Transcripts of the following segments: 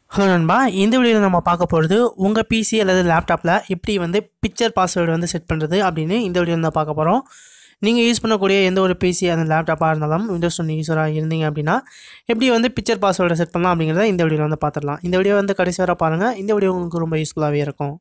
hello நண்பா இந்த வீடியோவில் நம்ம பார்க்க போகிறது உங்கள் பிசி அல்லது லேப்டாப்பில் எப்படி வந்து பிக்சர் பாஸ்வேர்டு வந்து செட் பண்ணுறது அப்படின்னு இந்த வீடியோவில் தான் பார்க்க போகிறோம் நீங்கள் யூஸ் பண்ணக்கூடிய எந்த ஒரு பிசி அந்த லேப்டாப்பாக இருந்தாலும் விண்டோஸ் ஒன் யூஸராக இருந்தீங்க அப்படின்னா எப்படி வந்து பிக்சர் பாஸ்வேர்டை செட் பண்ணலாம் அப்படிங்கிறத இந்த வீடியோவில் வந்து பார்த்துடலாம் இந்த வீடியோ வந்து கடைசி வரை பாருங்கள் இந்த வீடியோ உங்களுக்கு ரொம்ப யூஸ்ஃபுல்லாகவே இருக்கும்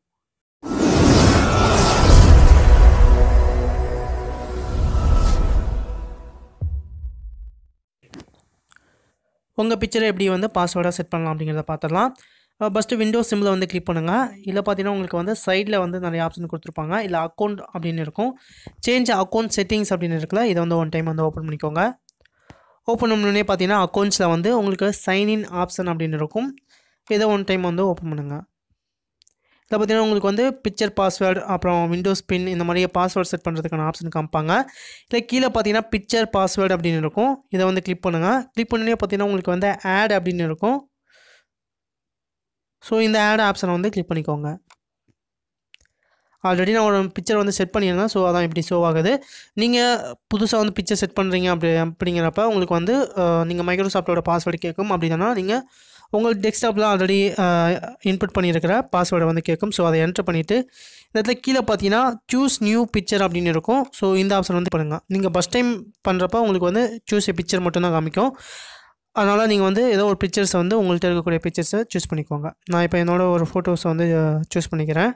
உங்கள் பிக்சரை எப்படி வந்து பாஸ்வேர்டாக செட் பண்ணலாம் அப்படிங்கிறத பார்த்துடலாம் ஃபஸ்ட்டு விண்டோஸ் சிம்மில் வந்து கிளிக் பண்ணுங்கள் இல்லை பார்த்தீங்கன்னா உங்களுக்கு வந்து சைடில் வந்து நிறைய ஆப்ஷன் கொடுத்துருப்பாங்க இல்லை அக்கௌண்ட் அப்படின்னு இருக்கும் சேஞ்ச் அக்கௌண்ட் செட்டிங்ஸ் அப்படின்னு இருக்குல்ல இதை வந்து ஒன் டைம் வந்து ஓப்பன் பண்ணிக்கோங்க ஓப்பன் பண்ணோடனே பார்த்தீங்கன்னா அக்கௌண்ட்ஸில் வந்து உங்களுக்கு சைன்இன் ஆப்ஷன் அப்படின்னு இருக்கும் இதை ஒன் டைம் வந்து ஓப்பன் பண்ணுங்கள் இதில் பார்த்தீங்கன்னா உங்களுக்கு வந்து பிக்சர் பாஸ்வேர்டு அப்புறம் விண்டோஸ் பின் இந்த மாதிரி பாஸ்வேர்ட் செட் பண்ணுறதுக்கான ஆப்ஷன் காமிப்பாங்க இல்லை கீழே பார்த்தீங்கன்னா பிக்சர் பாஸ்வேர்டு அப்படின்னு இருக்கும் இதை வந்து கிளிக் பண்ணுங்கள் கிளிக் பண்ணி பார்த்தீங்கன்னா உங்களுக்கு வந்து ஆட் அப்படின்னு இருக்கும் ஸோ இந்த ஆட் ஆப்ஷனை வந்து கிளிக் பண்ணிக்கோங்க ஆல்ரெடி நான் ஒரு பிக்சர் வந்து செட் பண்ணியிருந்தேன் ஸோ அதான் இப்படி ஷோ ஆகுது நீங்கள் புதுசாக வந்து பிக்சர் செட் பண்ணுறீங்க அப்படி அப்படிங்கிறப்ப உங்களுக்கு வந்து நீங்கள் மைக்ரோசாஃப்ட்டோட பாஸ்வேர்டு கேட்கும் அப்படின்னா நீங்கள் உங்கள் டெஸ்க்டாப்பில் ஆல்ரெடி இன்புட் பண்ணியிருக்கிற பாஸ்வேர்டை வந்து கேட்கும் ஸோ அதை என்ட்ரு பண்ணிவிட்டு இந்த இடத்துல கீழே பார்த்தீங்கன்னா சூஸ் நியூ பிக்சர் அப்படின்னு இருக்கும் ஸோ இந்த ஆப்ஷன் வந்து பண்ணுங்கள் நீங்கள் ஃபஸ்ட் டைம் பண்ணுறப்ப உங்களுக்கு வந்து சூஸ் ஏ பிக்சர் மட்டும்தான் காமிக்கும் அதனால் நீங்கள் வந்து ஏதோ ஒரு பிக்சர்ஸை வந்து உங்கள்கிட்ட இருக்கக்கூடிய பிக்சர்ஸை சூஸ் பண்ணிக்கோங்க நான் இப்போ என்னோடய ஒரு ஃபோட்டோஸை வந்து சூஸ் பண்ணிக்கிறேன்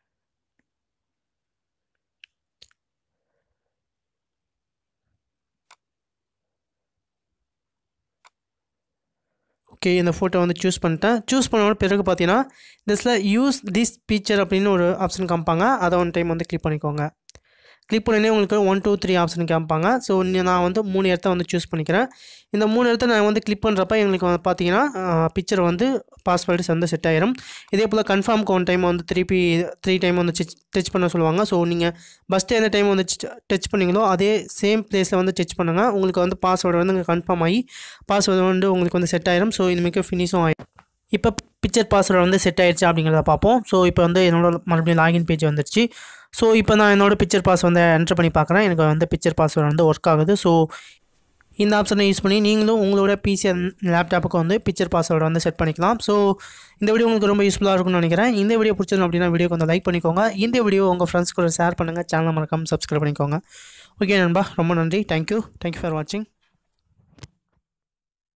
ஓகே இந்த ஃபோட்டோ வந்து சூஸ் பண்ணிட்டேன் சூஸ் பண்ண பிறகு பார்த்தீங்கன்னா திஸில் யூஸ் திஸ் பிக்சர் அப்படின்னு ஒரு ஆப்ஷன் காமிப்பாங்க அதை ஒன் டைம் வந்து கிளிக் பண்ணிக்கோங்க கிளிக் பண்ணனே உங்களுக்கு ஒன் டூ த்ரீ ஆப்ஷன் காமிப்பாங்க ஸோ நான் வந்து மூணு இடத்த வந்து சூஸ் பண்ணிக்கிறேன் இந்த மூணு இடத்த நான் வந்து கிளிக் பண்ணுறப்ப எங்களுக்கு வந்து பார்த்தீங்கன்னா பிக்சர் வந்து பாஸ்வேர்டு வந்து செட் ஆயிரும் இதே போல் கன்ஃபார்ம்க்கு ஒன் டைம் வந்து திருப்பி த்ரீ டைம் வந்து டச் டச் பண்ண சொல்லுவாங்க ஸோ நீங்கள் ஃபஸ்ட்டு எந்த டைம் வந்து டச் பண்ணிங்களோ அதே சேம் பிளேஸில் வந்து டச் பண்ணுங்கள் உங்களுக்கு வந்து பாஸ்வேர்டு வந்து கன்ஃபார்ம் ஆகி பாஸ்வேர்டு வந்து உங்களுக்கு வந்து செட் ஆயிரும் ஸோ இனிமேல் ஃபினிஷும் ஆயிடும் இப்போ பிக்சர் பாஸ்வேர்டு வந்து செட் ஆயிடுச்சு அப்படிங்கிறத பார்ப்போம் ஸோ இப்போ வந்து என்னோட மறுபடியும் லாகின் பேஜ் வந்துருச்சு ஸோ இப்போ நான் என்னோடய பிக்சர் பாஸ் வந்து என்ட்ரு பண்ணி பார்க்குறேன் எனக்கு வந்து பிக்சர் பாஸ்வேர்டு வந்து ஒர்க் ஆகுது ஸோ இந்த ஆப்ஷனை யூஸ் பண்ணி நீங்களும் உங்களோட பிசி லேப்டாப்புக்கு வந்து பிக்சர் பாஸ்வேர்டு வந்து செட் பண்ணிக்கலாம் ஸோ இந்த வீடியோ உங்களுக்கு ரொம்ப யூஸ்ஃபுல்லாக இருக்கும்னு நினைக்கிறேன் இந்த வீடியோ பிடிச்சிருந்தோம் அப்படின்னா வீடியோ கொஞ்சம் லைக் பண்ணிக்கோங்க இந்த வீடியோ உங்கள் ஃப்ரெண்ட்ஸ் கூட ஷேர் பண்ணுங்கள் சேனல் மறக்காமல் சப்ஸ்கிரைப் பண்ணிக்கோங்க ஓகே நண்பா ரொம்ப நன்றி தேங்க்யூ தேங்க்யூ ஃபார் வாட்சிங்